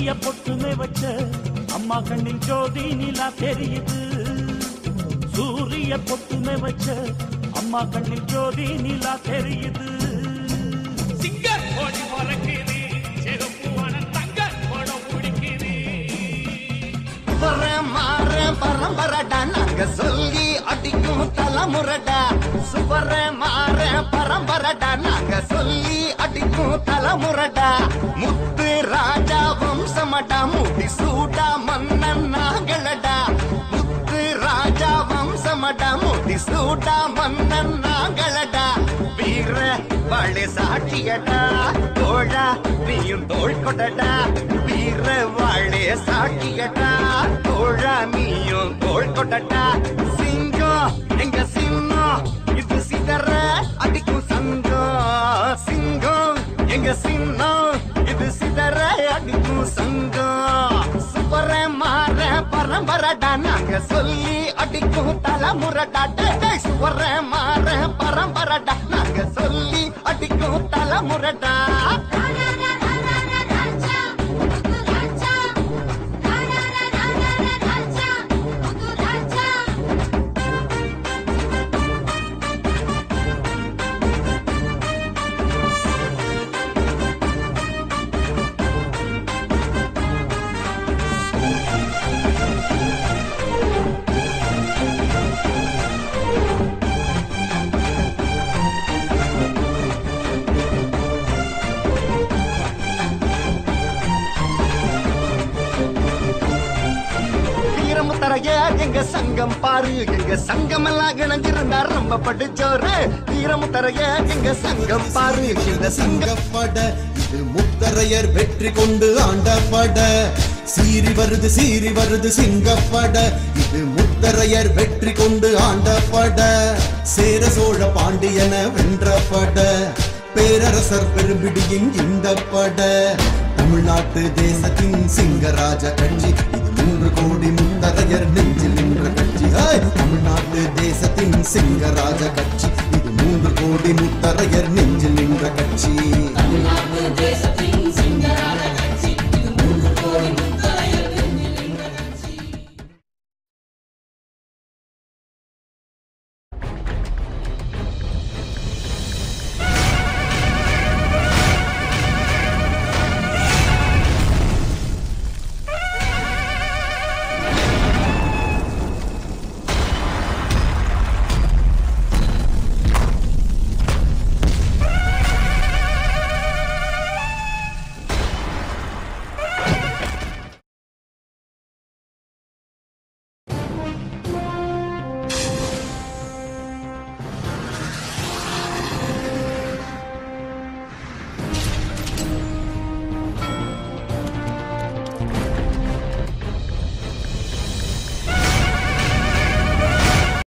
சூரிய பொட்டுமே வச்ச அம்மா கண்ணில் ஜோதி நிலா தெரியுது சூரிய பொட்டுமே வச்ச அம்மா கண்ணில் ஜோதி நிலா தெரியுது சிங்கர் கோழி பறக்குது செருப்புவான தங்க படம் பிடிக்குது வரேன் மாறேன் பரம்பரடா நாங்க சொல்லி அடிக்கும் தலைமுறடா சுவர மாறேன் பரம்பரடா நாங்க சொல்லி அடிக்கும் தலைமுறடா முத்து ராஜா வம்சமடா முடி சூடா மன்னன் நாங்களடா முத்து ராஜா வம்சமடா முடி சூடா மன்னன் நாங்களடா வீர வாழை சாட்சியடா தோழா நீயும் தோள் கொடடா வீர வாழை சாட்சியடா தோழா நீயும் தோள் கொடடா சிங்கம் எங்க சின்னம் இது சிதற அடிக்கும் சங்கம் சிங்கம் எங்க சின்னம் இது சிதற அடிக்கும் சங்கம் சுப்பர மாற பரம்பரடா நாங்க சொல்லி அடிக்கும் தலைமுறடா சுவர மாற பரம்பரடா நாங்க சொல்லி அடிக்கும் தலைமுறடா வீரமுத்தரைய எங்க சங்கம் பாரு எங்க சங்கம் எல்லாம் இணைஞ்சிருந்தா ரொம்ப படிச்சோரு வீரமுத்தரைய எங்க சங்கம் பாரு எங்க சங்கம் சங்கப்பட இது முத்தரையர் வெற்றி கொண்டு ஆண்டப்பட சீறி வருது சீறி வருது சிங்கப்பட இது முத்தரையர் வெற்றி கொண்டு ஆண்டப்பட சேர சோழ பாண்டியன வென்றப்பட பேரரசர் பெரும்பிடியின் இந்த பட தமிழ்நாட்டு தேசத்தின் சிங்கராஜ கட்சி இது மூன்று கோடி முத்தரையர் நெஞ்சில் நின்ற கட்சி ஹாய்! தமிழ்நாட்டு தேசத்தின் சிங்கராஜ கட்சி இது மூன்று கோடி முத்தரையர் நெஞ்சில் நின்ற கட்சி